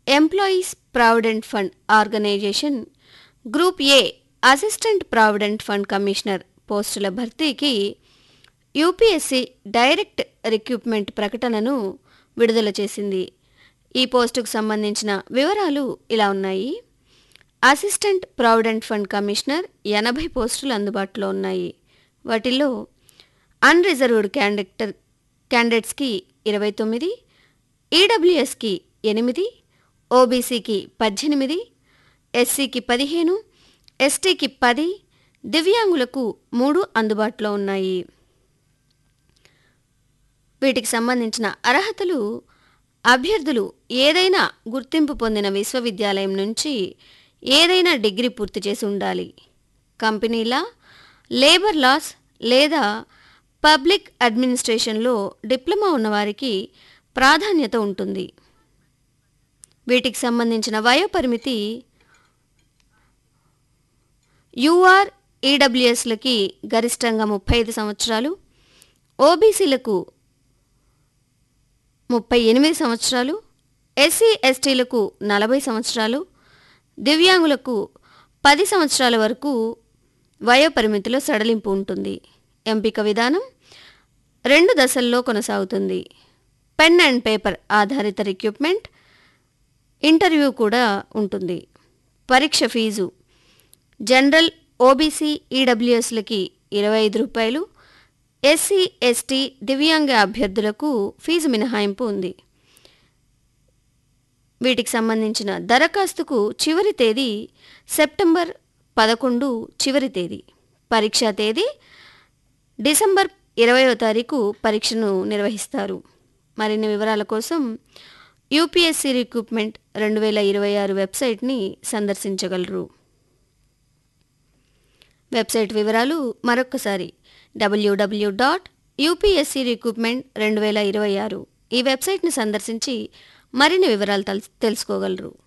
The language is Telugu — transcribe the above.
employees provident fund organisation group A assistant provident fund commissioner పోస్టుల భర్తీకి యూపీఎస్సీ డైరెక్ట్ రిక్రూట్మెంట్ ప్రకటనను విడుదల చేసింది ఈ పోస్టుకు సంబంధించిన వివరాలు ఇలా ఉన్నాయి అసిస్టెంట్ ప్రావిడెంట్ ఫండ్ కమిషనర్ ఎనభై పోస్టులు అందుబాటులో ఉన్నాయి వాటిల్లో అన్రిజర్వ్డ్ క్యాండిడేటర్ క్యాండిడేట్స్కి ఇరవై తొమ్మిది ఈడబ్ల్యూఎస్కి ఎనిమిది ఓబీసీకి పద్దెనిమిది ఎస్సీకి పదిహేను ఎస్టీకి పది దివ్యాంగులకు మూడు అందుబాటులో ఉన్నాయి వీటికి సంబంధించిన అర్హతలు అభ్యర్థులు ఏదైనా గుర్తింపు పొందిన విశ్వవిద్యాలయం నుంచి ఏదైనా డిగ్రీ పూర్తి చేసి ఉండాలి కంపెనీల లేబర్ లాస్ లేదా పబ్లిక్ అడ్మినిస్ట్రేషన్లో డిప్లొమా ఉన్నవారికి ప్రాధాన్యత ఉంటుంది వీటికి సంబంధించిన వయోపరిమితి యూఆర్ ఈడబ్ల్యూఎస్లకి గరిష్టంగా ముప్పై ఐదు సంవత్సరాలు ఓబీసీలకు ముప్పై ఎనిమిది సంవత్సరాలు ఎస్సీ ఎస్టీలకు నలభై సంవత్సరాలు దివ్యాంగులకు పది సంవత్సరాల వరకు వయోపరిమితిలో సడలింపు ఉంటుంది ఎంపిక విధానం రెండు దశల్లో కొనసాగుతుంది పెన్ అండ్ పేపర్ ఆధారిత రిక్రూట్మెంట్ ఇంటర్వ్యూ కూడా ఉంటుంది పరీక్ష ఫీజు జనరల్ ఓబీసీ ఈడబ్ల్యూఎస్లకి ఇరవై ఐదు రూపాయలు ఎస్సీ ఎస్టీ దివ్యాంగ అభ్యర్థులకు ఫీజు మినహాయింపు ఉంది వీటికి సంబంధించిన దరఖాస్తుకు చివరి తేదీ సెప్టెంబర్ పదకొండు చివరి తేదీ పరీక్షా తేదీ డిసెంబర్ ఇరవయో తారీఖు పరీక్షను నిర్వహిస్తారు మరిన్ని వివరాల కోసం యూపీఎస్సీ రిక్రూట్మెంట్ రెండు వేల ఇరవై ఆరు వెబ్సైట్ని సందర్శించగలరు వెబ్సైట్ వివరాలు మరొక్కసారి డబ్ల్యూడబ్ల్యూ డాట్ యూపీఎస్సీ రిక్రూట్మెంట్ రెండు వేల ఇరవై ఆరు ఈ వెబ్సైట్ని సందర్శించి మరిన్ని వివరాలు తెల్ తెలుసుకోగలరు